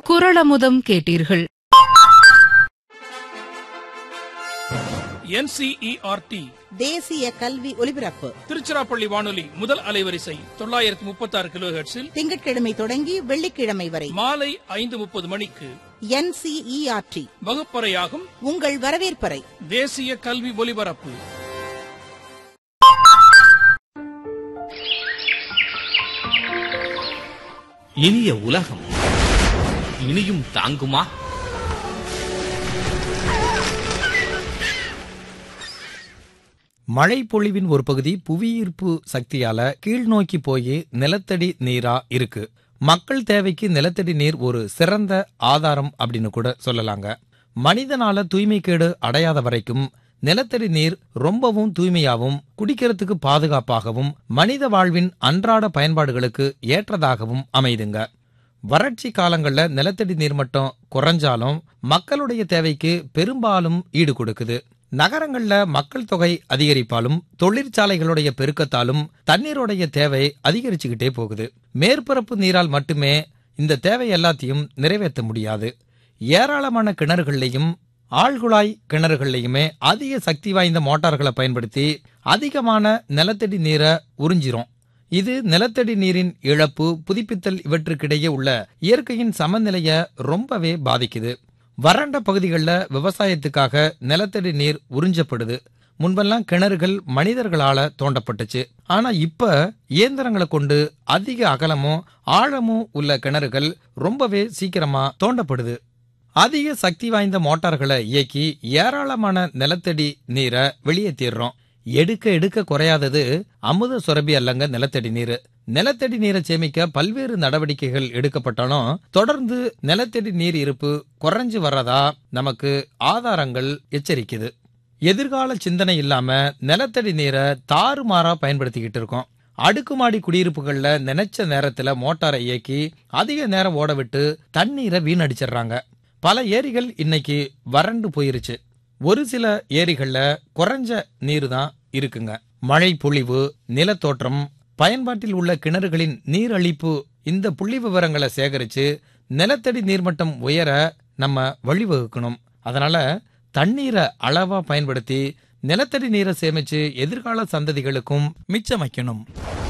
குரளமுதம் கேட்டீர்கள் என்சிஇஆர்டி தேசிய கல்வி ஒலிபரப்பு திருச்சிராப்பள்ளி வானொலி முதல் அலைவரிசை தொள்ளாயிரத்தி முப்பத்தி ஆறு கிலோ ஹெர்ட்ஸில் திங்கட்கிழமை தொடங்கி வெள்ளிக்கிழமை வரை மாலை ஐந்து முப்பது மணிக்கு என்சிஇஆர்டி வகுப்பறையாகும் உங்கள் வரவேற்பறை தேசிய கல்வி ஒலிபரப்பு இனிய உலகம் இனியும் தாங்குமா மழை பொழிவின் ஒரு பகுதி புவியீர்ப்பு சக்தியால கீழ்நோக்கி போய் நிலத்தடி நீரா இருக்கு மக்கள் தேவைக்கு நிலத்தடி நீர் ஒரு சிறந்த ஆதாரம் அப்படின்னு கூட சொல்லலாங்க மனிதனால தூய்மைக்கேடு அடையாத வரைக்கும் நிலத்தடி நீர் ரொம்பவும் தூய்மையாகவும் குடிக்கிறதுக்கு பாதுகாப்பாகவும் மனித வாழ்வின் அன்றாட பயன்பாடுகளுக்கு ஏற்றதாகவும் அமைதுங்க வறட்சி காலங்கள்ல நிலத்தடி நீர் மட்டம் குறைஞ்சாலும் மக்களுடைய தேவைக்கு பெரும்பாலும் ஈடு கொடுக்குது நகரங்கள்ல மக்கள் தொகை அதிகரிப்பாலும் தொழிற்சாலைகளுடைய பெருக்கத்தாலும் தண்ணீருடைய தேவை அதிகரிச்சுக்கிட்டே போகுது மேற்பரப்பு நீரால் மட்டுமே இந்த தேவை எல்லாத்தையும் நிறைவேற்ற முடியாது ஏராளமான கிணறுகள்லையும் ஆழ்குழாய் கிணறுகள்லையுமே அதிக சக்தி வாய்ந்த மோட்டார்களை பயன்படுத்தி அதிகமான நிலத்தடி நீரை உறிஞ்சிரும் இது நிலத்தடி நீரின் இழப்பு புதுப்பித்தல் இவற்றுக்கிடையே உள்ள இயற்கையின் சமநிலைய ரொம்பவே பாதிக்குது வறண்ட பகுதிகளில் விவசாயத்துக்காக நிலத்தடி நீர் உறிஞ்சப்படுது முன்பெல்லாம் கிணறுகள் மனிதர்களால தோண்டப்பட்டுச்சு ஆனா இப்ப இயந்திரங்களை கொண்டு அதிக அகலமும் ஆழமும் உள்ள கிணறுகள் ரொம்பவே சீக்கிரமா தோண்டப்படுது அதிக சக்தி வாய்ந்த மோட்டார்களை இயக்கி ஏராளமான நிலத்தடி நீரை வெளியேற்றிடுறோம் எடுக்க எடுக்க குறையாதது அமுத சுரபி அல்லங்க நிலத்தடி நீர் நிலத்தடி நீரை சேமிக்க பல்வேறு நடவடிக்கைகள் எடுக்கப்பட்டாலும் தொடர்ந்து நிலத்தடி நீர் இருப்பு குறைஞ்சு வர்றதா நமக்கு ஆதாரங்கள் எச்சரிக்குது எதிர்கால சிந்தனை இல்லாம நிலத்தடி நீரை தாறுமாறா பயன்படுத்திக்கிட்டு இருக்கோம் அடுக்குமாடி குடியிருப்புகள்ல நினைச்ச நேரத்துல மோட்டாரை இயக்கி அதிக நேரம் ஓட விட்டு தண்ணீரை வீணடிச்சிடுறாங்க பல ஏரிகள் இன்னைக்கு வறண்டு போயிருச்சு ஒரு சில ஏரிகள்ல குறைஞ்ச நீர் தான் இருக்குங்க மழை பொழிவு நிலத்தோற்றம் பயன்பாட்டில் உள்ள கிணறுகளின் நீர் அளிப்பு இந்த புள்ளி விவரங்களை சேகரிச்சு நிலத்தடி நீர்மட்டம் உயர நம்ம வழிவகுக்கணும் அதனால தண்ணீரை அளவா பயன்படுத்தி நிலத்தடி நீரை சேமிச்சு எதிர்கால சந்ததிகளுக்கும் மிச்சம் வைக்கணும்